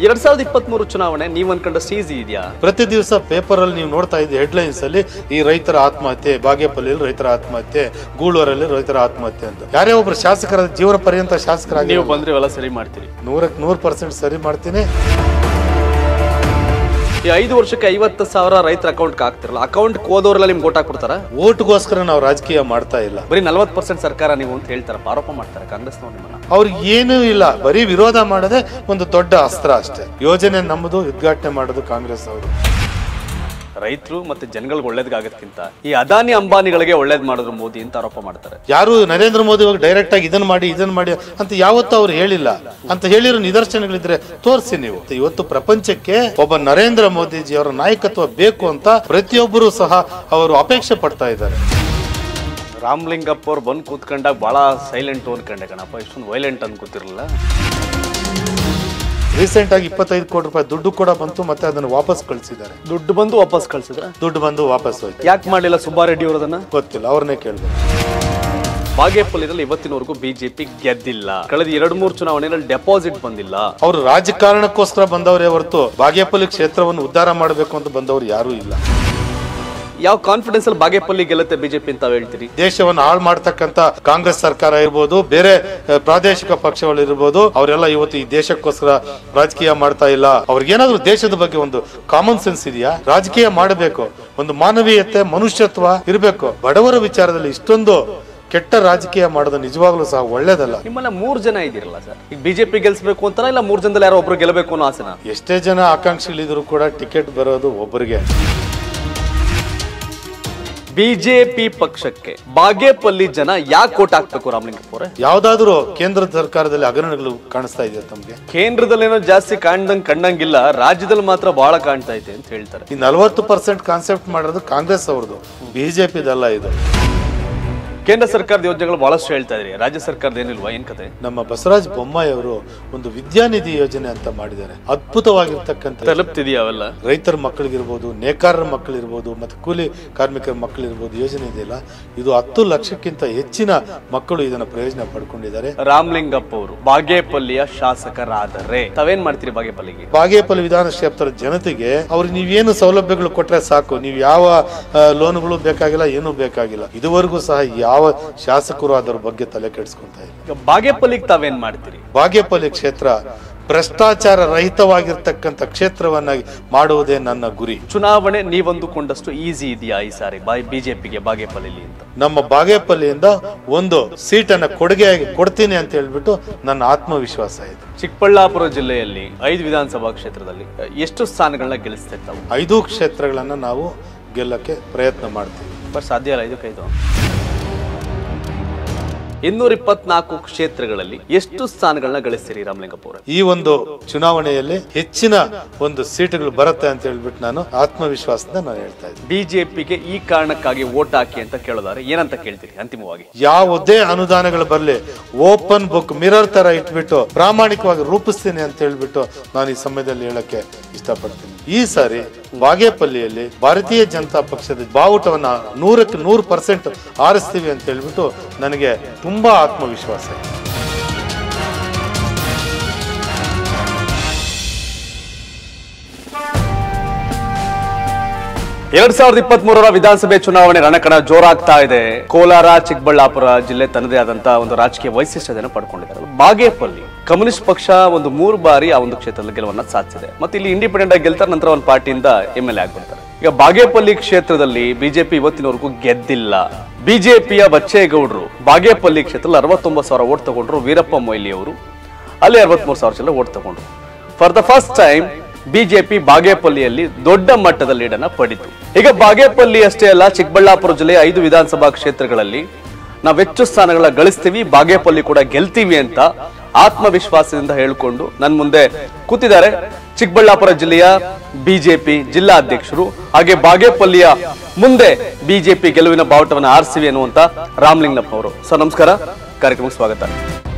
ಎರಡ್ ಸಾವಿರದ ಇಪ್ಪತ್ತ್ ಮೂರು ಚುನಾವಣೆ ನೀವ್ ಅನ್ಕೊಂಡಷ್ಟು ಈಸಿ ಇದೆಯಾ ಪ್ರತಿ ದಿವಸ ಪೇಪರ್ ಅಲ್ಲಿ ನೀವು ನೋಡ್ತಾ ಇದ್ದ ಹೆಡ್ಲೈನ್ಸ್ ಅಲ್ಲಿ ಈ ರೈತರ ಆತ್ಮಹತ್ಯೆ ಬಾಗೇಪಲ್ಲಿಯಲ್ಲಿ ರೈತರ ಆತ್ಮಹತ್ಯೆ ಗೂಳೂರಲ್ಲಿ ರೈತರ ಆತ್ಮಹತ್ಯೆ ಅಂತ ಯಾರೇ ಒಬ್ರು ಶಾಸಕರ ಜೀವನ ಪರ್ಯಂತ ಶಾಸಕರಾಗಿ ನೀವು ಬಂದ್ರೆ ಇವೆಲ್ಲ ಸರಿ ಮಾಡ್ತೀರಿ ನೂರಕ್ಕೆ ನೂರು ಪರ್ಸೆಂಟ್ ಸರಿ ಮಾಡ್ತೀನಿ ಈ ಐದು ವರ್ಷಕ್ಕೆ ಐವತ್ತು ಸಾವಿರ ರೈತರ ಅಕೌಂಟ್ ಹಾಕ್ತಿರಲ್ಲ ಅಕೌಂಟ್ ಹೋದವರೆಲ್ಲ ನಿಮ್ಗೆ ಓಟ್ ಹಾಕ್ಬಿಡ್ತಾರ ಓಟ್ಗೋಸ್ಕರ ನಾವು ರಾಜಕೀಯ ಮಾಡ್ತಾ ಇಲ್ಲ ಬರೀ ನಲ್ವತ್ತು ಪರ್ಸೆಂಟ್ ಸರ್ಕಾರ ನೀವು ಅಂತ ಹೇಳ್ತಾರಪ್ಪ ಆರೋಪ ಮಾಡ್ತಾರೆ ಕಾಂಗ್ರೆಸ್ನವ್ರು ನಿಮ್ಮನ್ನ ಅವ್ರಿಗೆ ಏನೂ ಇಲ್ಲ ಬರೀ ವಿರೋಧ ಮಾಡೋದೇ ಒಂದು ದೊಡ್ಡ ಅಸ್ತ್ರ ಅಷ್ಟೇ ಯೋಜನೆ ನಮ್ಮದು ಉದ್ಘಾಟನೆ ಮಾಡೋದು ಕಾಂಗ್ರೆಸ್ ಅವರು ರೈತರು ಮತ್ತೆ ಜನಗಳಿಗೆ ಒಳ್ಳೇದಾಗಕ್ಕಿಂತ ಈ ಅದಾನಿ ಅಂಬಾನಿಗಳಿಗೆ ಒಳ್ಳೇದ್ ಮಾಡಿದ್ರು ಮೋದಿ ಅಂತ ಆರೋಪ ಮಾಡ್ತಾರೆ ಯಾರು ನರೇಂದ್ರ ಮೋದಿ ಹೋಗಿ ಡೈರೆಕ್ಟ್ ಆಗಿ ಇದನ್ನ ಮಾಡಿ ಇದನ್ನ ಮಾಡಿ ಅಂತ ಯಾವತ್ತೂ ಅವ್ರು ಹೇಳಿಲ್ಲ ಅಂತ ಹೇಳಿರೋ ನಿದರ್ಶನಗಳಿದ್ರೆ ತೋರಿಸಿ ನೀವು ಇವತ್ತು ಪ್ರಪಂಚಕ್ಕೆ ಒಬ್ಬ ನರೇಂದ್ರ ಮೋದಿಜಿ ಅವರ ನಾಯಕತ್ವ ಬೇಕು ಅಂತ ಪ್ರತಿಯೊಬ್ಬರು ಸಹ ಅವರು ಅಪೇಕ್ಷೆ ಪಡ್ತಾ ಇದ್ದಾರೆ ರಾಮಲಿಂಗಪ್ಪ ಅವ್ರು ಬಂದು ಕೂತ್ಕೊಂಡಾಗ ಬಹಳ ಸೈಲೆಂಟ್ ಅನ್ಕೊಂಡೆ ಕಣಪ್ಪ ಇಷ್ಟೊಂದು ವೈಲೆಂಟ್ ಅನ್ಕೋತಿರ್ಲಿಲ್ಲ ರೀಸೆಂಟ್ ಆಗಿ ಇಪ್ಪತ್ತೈದು ಕೋಟಿ ರೂಪಾಯಿ ದುಡ್ಡು ಕೂಡ ಬಂತು ಮತ್ತೆ ಅದನ್ನು ವಾಪಸ್ ಕಳಿಸಿದ್ದಾರೆ ದುಡ್ಡು ಬಂದು ವಾಪಸ್ ಕಳ್ಸಿದ್ರ ದುಡ್ಡು ಬಂದು ವಾಪಸ್ ಹೋಯ್ತು ಯಾಕೆ ಮಾಡಲಿಲ್ಲ ಸುಬ್ಬಾರೆಡ್ಡಿ ಅವರದನ್ನ ಗೊತ್ತಿಲ್ಲ ಅವ್ರನ್ನೇ ಕೇಳ್ಬೇಕು ಬಾಗೇಪಲ್ಲಿನಲ್ಲಿ ಇವತ್ತಿನವರೆಗೂ ಬಿಜೆಪಿ ಗೆದ್ದಿಲ್ಲ ಕಳೆದ ಎರಡು ಮೂರು ಚುನಾವಣೆಯಲ್ಲಿ ಡೆಪಾಸಿಟ್ ಬಂದಿಲ್ಲ ಅವರು ರಾಜಕಾರಣಕ್ಕೋಸ್ಕರ ಬಂದವರೇ ಹೊರತು ಬಾಗೇಪಲ್ಲಿ ಕ್ಷೇತ್ರವನ್ನು ಉದ್ಧಾರ ಮಾಡಬೇಕು ಅಂತ ಬಂದವರು ಯಾರೂ ಇಲ್ಲ ಯಾವ ಕಾನ್ಫಿಡೆನ್ಸ್ ಅಲ್ಲಿ ಬಾಗೇಪಲ್ಲಿ ಗೆಲ್ಲುತ್ತೆ ಬಿಜೆಪಿ ಅಂತ ತಾವ್ ಹೇಳ್ತೀರಿ ದೇಶವನ್ನು ಹಾಳು ಮಾಡ್ತಕ್ಕಂತ ಕಾಂಗ್ರೆಸ್ ಸರ್ಕಾರ ಇರ್ಬೋದು ಬೇರೆ ಅಹ್, ಪ್ರಾದೇಶಿಕ ಪಕ್ಷಗಳು ಇರ್ಬೋದು ಅವರೆಲ್ಲ ಇವತ್ತು ಈ ದೇಶಕ್ಕೋಸ್ಕರ ರಾಜಕೀಯ ಮಾಡ್ತಾ ಇಲ್ಲ ಅವ್ರಿಗೇನಾದ್ರೂ ದೇಶದ ಬಗ್ಗೆ ಒಂದು ಕಾಮನ್ ಸೆನ್ಸ್ ಇದೆಯಾ ರಾಜಕೀಯ ಮಾಡಬೇಕು ಒಂದು ಮಾನವೀಯತೆ ಮನುಷ್ಯತ್ವ ಇರಬೇಕು ಬಡವರ ವಿಚಾರದಲ್ಲಿ ಇಷ್ಟೊಂದು ಕೆಟ್ಟ ರಾಜಕೀಯ ಮಾಡೋದು ನಿಜವಾಗ್ಲೂ ಸಹ ಒಳ್ಳೇದಲ್ಲ ನಿಮ್ಮನ್ನ ಮೂರ್ ಜನ ಇದಿರಲ್ಲ ಸರ್ ಈಗ ಬಿಜೆಪಿ ಗೆಲ್ಸ್ಬೇಕು ಅಂತಾನ ಇಲ್ಲ ಮೂರ್ ಜನದಲ್ಲಿ ಯಾರೋ ಒಬ್ರು ಗೆಲ್ಲಬೇಕು ಅನ್ನೋ ಆಸೆನ ಎಷ್ಟೇ ಜನ ಆಕಾಂಕ್ಷಿಗಳಿದ್ರು ಕೂಡ ಟಿಕೆಟ್ ಬರೋದು ಒಬ್ಬರಿಗೆ ಬಿಜೆಪಿ ಪಕ್ಷಕ್ಕೆ ಬಾಗೇಪಲ್ಲಿ ಜನ ಯಾಕೆ ಓಟ್ ಹಾಕ್ಬೇಕು ರಾಮಲಿಂಗಪ್ಪ ಅವರೇ ಯಾವ್ದಾದ್ರು ಕೇಂದ್ರ ಸರ್ಕಾರದಲ್ಲಿ ಹಗರಣಗಳು ಕಾಣಿಸ್ತಾ ಇದೆಯಾ ತಮ್ಗೆ ಕೇಂದ್ರದಲ್ಲೇನೋ ಜಾಸ್ತಿ ಕಾಣ್ದಂಗ್ ಕಂಡಂಗಿಲ್ಲ ರಾಜ್ಯದಲ್ಲಿ ಮಾತ್ರ ಬಹಳ ಕಾಣ್ತಾ ಇದೆ ಅಂತ ಹೇಳ್ತಾರೆ ಈ ನಲವತ್ತು ಪರ್ಸೆಂಟ್ ಕಾನ್ಸೆಪ್ಟ್ ಮಾಡೋದು ಕಾಂಗ್ರೆಸ್ ಅವ್ರದ್ದು ಬಿಜೆಪಿದಲ್ಲ ಇದು ಕೇಂದ್ರ ಸರ್ಕಾರದ ಯೋಜನೆಗಳು ಬಹಳಷ್ಟು ಹೇಳ್ತಾ ಇದ್ರಿ ರಾಜ್ಯ ಸರ್ಕಾರದ ಏನಿಲ್ವಾ ಏನ್ ಕತೆ ನಮ್ಮ ಬಸವರಾಜ ಬೊಮ್ಮಾಯಿ ಅವರು ಒಂದು ವಿದ್ಯಾನಿಧಿ ಯೋಜನೆ ಅಂತ ಮಾಡಿದ್ದಾರೆ ಅದ್ಭುತವಾಗಿರ್ತಕ್ಕಂಥ ತಲುಪ್ತಿದೀಯ ಅವೆಲ್ಲ ರೈತರ ಮಕ್ಕಳಿಗಿರ್ಬೋದು ನೇಕಾರರ ಮಕ್ಕಳಿರ್ಬೋದು ಮತ್ತೆ ಕೂಲಿ ಕಾರ್ಮಿಕರ ಮಕ್ಕಳಿರ್ಬೋದು ಯೋಜನೆ ಇದೆಯಲ್ಲ ಇದು ಹತ್ತು ಲಕ್ಷಕ್ಕಿಂತ ಹೆಚ್ಚಿನ ಮಕ್ಕಳು ಇದನ್ನ ಪ್ರಯೋಜನ ಪಡ್ಕೊಂಡಿದ್ದಾರೆ ರಾಮಲಿಂಗಪ್ಪ ಅವರು ಬಾಗೇಪಲ್ಲಿಯ ಶಾಸಕರಾದರೆ ತಾವೇನ್ ಮಾಡ್ತೀರಿ ಬಾಗೇಪಲ್ಲಿಗೆ ಬಾಗೇಪಲ್ಲಿ ವಿಧಾನ ಕ್ಷೇತ್ರದ ಜನತೆಗೆ ಅವ್ರಿಗೆ ನೀವೇನು ಸೌಲಭ್ಯಗಳು ಕೊಟ್ರೆ ಸಾಕು ನೀವು ಯಾವ ಆ, ಲೋನ್ಗಳು ಬೇಕಾಗಿಲ್ಲ ಏನೂ ಬೇಕಾಗಿಲ್ಲ ಇದುವರೆಗೂ ಸಹ ಯಾವ ಶಾಸಕರು ಅದರ ಬಗ್ಗೆ ತಲೆ ಕೆಡಿಸ್ಕೊಂತ ಇಲ್ಲ ಈಗ ಬಾಗೇಪಲ್ಲಿಗೆ ತಾವೇನ್ ಮಾಡ್ತೀರಿ ಬಾಗೇಪಲ್ಲಿ ಕ್ಷೇತ್ರ ಭ್ರಷ್ಟಾಚಾರ ರಹಿತವಾಗಿರ್ತಕ್ಕಂಥ ಕ್ಷೇತ್ರವನ್ನಾಗಿ ಮಾಡುವುದೇ ನನ್ನ ಗುರಿ ಚುನಾವಣೆ ನೀವಂದುಕೊಂಡಷ್ಟು ಈಸಿ ಇದೆಯಾ ಈ ಸಾರಿ ಬಾಯ್ ಬಿಜೆಪಿಗೆ ಬಾಗೇಪಲ್ಲಿ ಅಂತ ನಮ್ಮ ಬಾಗೇಪಲ್ಲಿಯಿಂದ ಒಂದು ಸೀಟನ್ನ ಕೊಡುಗೆಯಾಗಿ ಕೊಡ್ತೀನಿ ಅಂತ ಹೇಳ್ಬಿಟ್ಟು ನನ್ನ ಆತ್ಮವಿಶ್ವಾಸ ಇದೆ ಚಿಕ್ಕಬಳ್ಳಾಪುರ ಜಿಲ್ಲೆಯಲ್ಲಿ ಐದು ವಿಧಾನಸಭಾ ಕ್ಷೇತ್ರದಲ್ಲಿ ಎಷ್ಟು ಸ್ಥಾನಗಳನ್ನ ಗೆಲ್ಲಿಸ್ತಾರೆ ತಾವು ಐದು ಕ್ಷೇತ್ರಗಳನ್ನ ನಾವು ಗೆಲ್ಲಕ್ಕೆ ಪ್ರಯತ್ನ ಮಾಡ್ತೀವಿ ಬಟ್ ಸಾಧ್ಯ ಇಲ್ಲ ಐದಕ್ಕೈದು ಇನ್ನೂರ ಇಪ್ಪತ್ನಾಲ್ಕು ಕ್ಷೇತ್ರಗಳಲ್ಲಿ ಎಷ್ಟು ಸ್ಥಾನಗಳನ್ನ ಗಳಿಸ್ತೀರಿ ರಾಮಲಿಂಗಪ್ಪ ಅವರೇ ಈ ಒಂದು ಚುನಾವಣೆಯಲ್ಲಿ ಹೆಚ್ಚಿನ ಒಂದು ಸೀಟುಗಳು ಬರುತ್ತೆ ಅಂತ ಹೇಳ್ಬಿಟ್ಟು ನಾನು ಆತ್ಮವಿಶ್ವಾಸದಿಂದ ನಾನು ಹೇಳ್ತಾ ಇದ್ದೀನಿ ಬಿಜೆಪಿಗೆ ಈ ಕಾರಣಕ್ಕಾಗಿ ವೋಟ್ ಹಾಕಿ ಅಂತ ಕೇಳೋದಾದ್ರೆ ಏನಂತ ಕೇಳ್ತೀರಿ ಅಂತಿಮವಾಗಿ ಯಾವುದೇ ಅನುದಾನಗಳು ಬರಲಿ ಓಪನ್ ಬುಕ್ ಮಿರರ್ ತರ ಇಟ್ಬಿಟ್ಟು ಪ್ರಾಮಾಣಿಕವಾಗಿ ರೂಪಿಸ್ತೀನಿ ಅಂತ ಹೇಳ್ಬಿಟ್ಟು ನಾನು ಈ ಸಮಯದಲ್ಲಿ ಹೇಳಕ್ಕೆ ಇಷ್ಟಪಡ್ತೀನಿ ಈ ಸಾರಿ ಬಾಗೇಪಲ್ಲಿಯಲ್ಲಿ ಭಾರತೀಯ ಜನತಾ ಪಕ್ಷದ ಬಾವುಟವನ್ನ ನೂರಕ್ಕೆ ನೂರು ಪರ್ಸೆಂಟ್ ಆರಿಸ್ತೀವಿ ಅಂತ ಹೇಳ್ಬಿಟ್ಟು ನನಗೆ ತುಂಬಾ ಆತ್ಮವಿಶ್ವಾಸ ಇದೆ ಎರಡ್ ಸಾವಿರದ ಇಪ್ಪತ್ತ್ ಮೂರರ ವಿಧಾನಸಭೆ ಚುನಾವಣೆ ರಣಕಣ ಜೋರಾಗ್ತಾ ಇದೆ ಕೋಲಾರ ಚಿಕ್ಕಬಳ್ಳಾಪುರ ಜಿಲ್ಲೆ ತನ್ನದೇ ಆದಂತಹ ಒಂದು ರಾಜಕೀಯ ವೈಶಿಷ್ಟ್ಯತೆಯನ್ನು ಪಡ್ಕೊಂಡಿದ್ದಾರೆ ಬಾಗೇಪಲ್ಲಿ ಕಮ್ಯುನಿಸ್ಟ್ ಪಕ್ಷ ಒಂದು ಮೂರು ಬಾರಿ ಆ ಒಂದು ಕ್ಷೇತ್ರದಲ್ಲಿ ಗೆಲುವನ್ನ ಸಾಧಿಸಿದೆ ಮತ್ತೆ ಇಲ್ಲಿ ಇಂಡಿಪೆಂಡೆಂಟ್ ಆಗಿ ಗೆಲ್ತಾರೆ ನಂತರ ಒಂದು ಪಾರ್ಟಿಯಿಂದ ಎಂ ಎಲ್ ಎ ಆಗ್ಬಿಡ್ತಾರೆ ಈಗ ಬಾಗೇಪಲ್ಲಿ ಕ್ಷೇತ್ರದಲ್ಲಿ ಬಿಜೆಪಿ ಇವತ್ತಿನವರೆಗೂ ಗೆದ್ದಿಲ್ಲ ಬಿಜೆಪಿಯ ಬಚ್ಚೇಗೌಡರು ಬಾಗೇಪಲ್ಲಿ ಕ್ಷೇತ್ರದಲ್ಲಿ ಅರವತ್ತೊಂಬತ್ತು ಸಾವಿರ ಓಟ್ ತಗೊಂಡ್ರು ವೀರಪ್ಪ ಮೊಯ್ಲಿ ಅವರು ಅಲ್ಲಿ ಅರವತ್ಮೂರು ಸಾವಿರ ಜನ ಓಟ್ ತಗೊಂಡ್ರು for the first time BJP ಬಾಗೇಪಲ್ಲಿಯಲ್ಲಿ ದೊಡ್ಡ ಮಟ್ಟದ ಲೀಡನ್ನ ಪಡಿತು ಈಗ ಬಾಗೇಪಲ್ಲಿ ಅಷ್ಟೇ ಅಲ್ಲ ಚಿಕ್ಕಬಳ್ಳಾಪುರ ಜಿಲ್ಲೆಯ ಐದು ವಿಧಾನಸಭಾ ಕ್ಷೇತ್ರಗಳಲ್ಲಿ ನಾವು ಹೆಚ್ಚು ಸ್ಥಾನಗಳ ಗಳಿಸ್ತೀವಿ ಬಾಗೇಪಲ್ಲಿ ಕೂಡ ಗೆಲ್ತೀವಿ ಅಂತ ಆತ್ಮವಿಶ್ವಾಸದಿಂದ ಹೇಳಿಕೊಂಡು ನನ್ನ ಮುಂದೆ ಕೂತಿದ್ದಾರೆ ಚಿಕ್ಕಬಳ್ಳಾಪುರ ಜಿಲ್ಲೆಯ ಬಿಜೆಪಿ ಜಿಲ್ಲಾ ಅಧ್ಯಕ್ಷರು ಹಾಗೆ ಬಾಗೇಪಲ್ಲಿಯ ಮುಂದೆ ಬಿಜೆಪಿ ಗೆಲುವಿನ ಬಾವುಟವನ್ನು ಆರಿಸಿವಿ ಅನ್ನುವಂತ ರಾಮಲಿಂಗಪ್ಪ ಅವರು ಸರ್ ನಮಸ್ಕಾರ ಕಾರ್ಯಕ್ರಮಕ್ಕೆ ಸ್ವಾಗತ